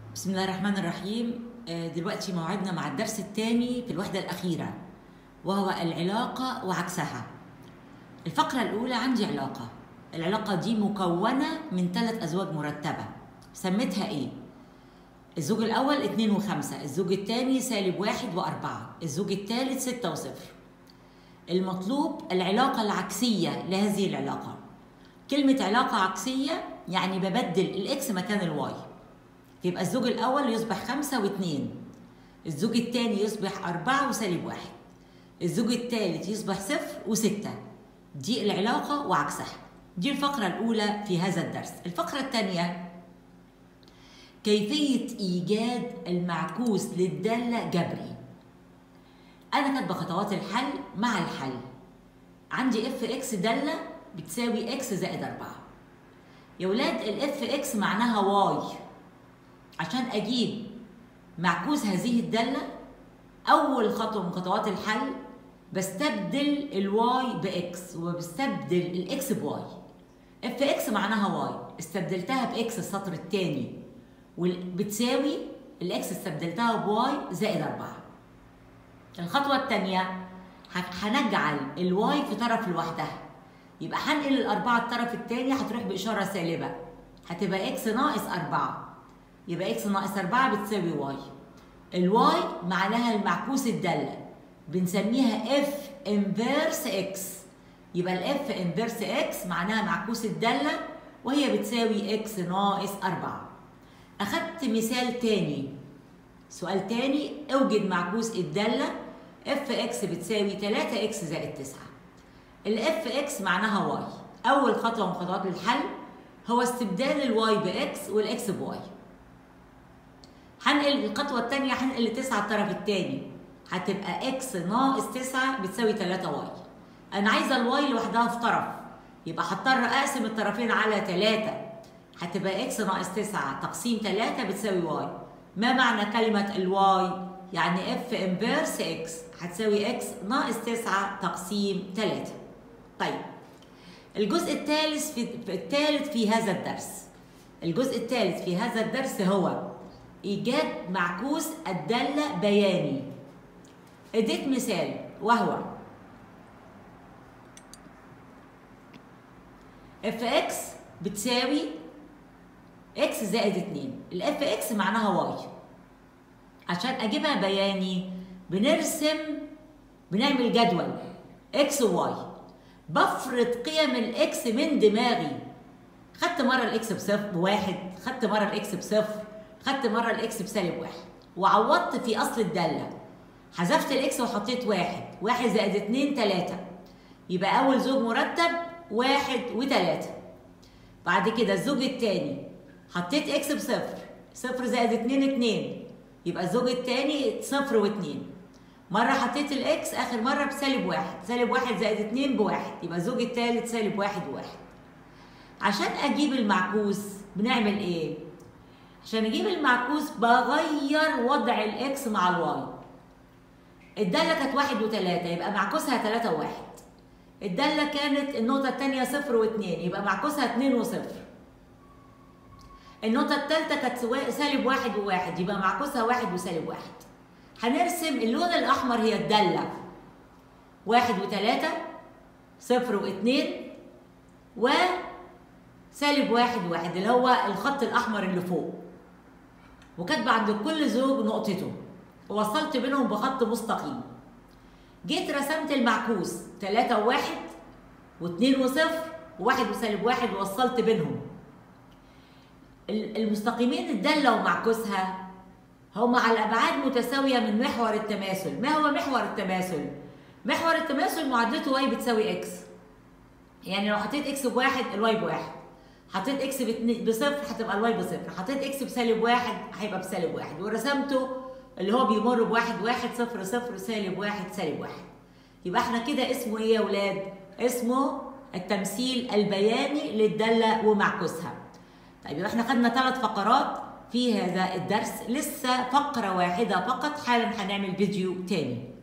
بسم الله الرحمن الرحيم آه، دلوقتي موعدنا مع الدرس الثاني في الوحدة الأخيرة وهو العلاقة وعكسها الفقرة الأولى عندي علاقة العلاقة دي مكونة من ثلاث أزواج مرتبة سميتها إيه؟ الزوج الأول اتنين وخمسة الزوج الثاني سالب واحد وأربعة الزوج الثالث ستة وصفر المطلوب العلاقة العكسية لهذه العلاقة كلمة علاقة عكسية يعني ببدل الإكس مكان الواي يبقى الزوج الأول يصبح خمسة واثنين الزوج الثاني يصبح أربعة وسالب واحد الزوج الثالث يصبح صفر وستة دي العلاقة وعكسها دي الفقرة الأولى في هذا الدرس الفقرة الثانية كيفية إيجاد المعكوس للدالة جبري أنا كاتبة خطوات الحل مع الحل عندي اف اكس دالة بتساوي اكس زائد أربعة يا ولاد الاف اكس معناها واي عشان اجيب معكوس هذه الداله اول خطوه من خطوات الحل بستبدل الواي باكس وبستبدل الاكس بواي اف اكس معناها واي استبدلتها باكس السطر الثاني بتساوي الاكس استبدلتها بواي زائد 4 الخطوه الثانيه هنجعل الواي في طرف لوحدها يبقى هنقل الأربعة الطرف الثاني هتروح بإشارة سالبة هتبقى اكس ناقص أربعة يبقى اكس ناقص 4 بتساوي واي الواي معناها المعكوس الدالة بنسميها اف انفيرس اكس يبقى الاف انفيرس اكس معناها معكوس الدالة وهي بتساوي اكس ناقص 4 أخدت مثال تاني سؤال تاني اوجد معكوس الدالة اف اكس بتساوي 3 اكس زائد 9 الاف اكس معناها واي أول خطوة من خطوات الحل هو استبدال الواي باكس والاكس بواي هنقل الخطوة الثانية هنقل لتسعة الطرف الثاني هتبقى اكس ناقص تسعة بتساوي 3 واي أنا عايزة الواي لوحدها في طرف يبقى هضطر أقسم الطرفين على 3 هتبقى اكس ناقص 9 تقسيم 3 بتساوي واي ما معنى كلمة الواي؟ يعني اف انفيرس اكس هتساوي اكس ناقص 9 تقسيم 3 طيب الجزء الثالث في الثالث في هذا الدرس الجزء الثالث في هذا الدرس هو ايجاد معكوس الداله بياني اديت مثال وهو اف اكس بتساوي اكس زائد 2 الاف اكس معناها واي عشان اجيبها بياني بنرسم بنعمل جدول اكس وواي بفرض قيم الاكس من دماغي خدت مره الاكس بصفر بواحد خدت مره الاكس بصفر خدت مره الاكس بسالب واحد وعوضت في اصل الداله حذفت الاكس وحطيت واحد واحد زائد اتنين تلاته يبقى اول زوج مرتب واحد وتلاته بعد كده الزوج التاني حطيت اكس بصفر صفر زائد اتنين اتنين يبقى الزوج التاني صفر واتنين مرة حطيت الاكس اخر مرة بسالب واحد سالب واحد زائد اتنين بواحد يبقى الزوج التالت سالب واحد وواحد عشان اجيب المعكوس بنعمل ايه؟ عشان اجيب المعكوس بغير وضع الاكس مع الواي الدالة كانت واحد وتلاتة يبقى معكوسها تلاتة وواحد الدالة كانت النقطة التانية صفر واتنين يبقى معكوسها اتنين وصفر النقطة التالتة كانت سالب واحد وواحد يبقى معكوسها واحد وسالب واحد هنرسم اللون الأحمر هي الدالة واحد وتلاتة صفر واتنين وسالب واحد واحد اللي هو الخط الأحمر اللي فوق وكاتبه عند كل زوج نقطته ووصلت بينهم بخط مستقيم جيت رسمت المعكوس 3 وواحد واثنين وصفر وواحد وسالب واحد ووصلت بينهم المستقيمين الدالة ومعكوسها هما على أبعاد متساوية من محور التماثل ما هو محور التماثل؟ محور التماثل معادلته واي بتساوي اكس يعني لو حطيت اكس بواحد الواي بواحد حطيت اكس بصفر هتبقى الواي بصفر حطيت اكس بسالب واحد هيبقى بسالب واحد ورسمته اللي هو بيمر بواحد واحد صفر صفر سالب واحد سالب واحد يبقى احنا كده اسمه ايه يا ولاد؟ اسمه التمثيل البياني للدالة ومعكوسها طيب يبقى احنا خدنا ثلاث فقرات في هذا الدرس لسه فقرة واحدة فقط حالا هنعمل فيديو تاني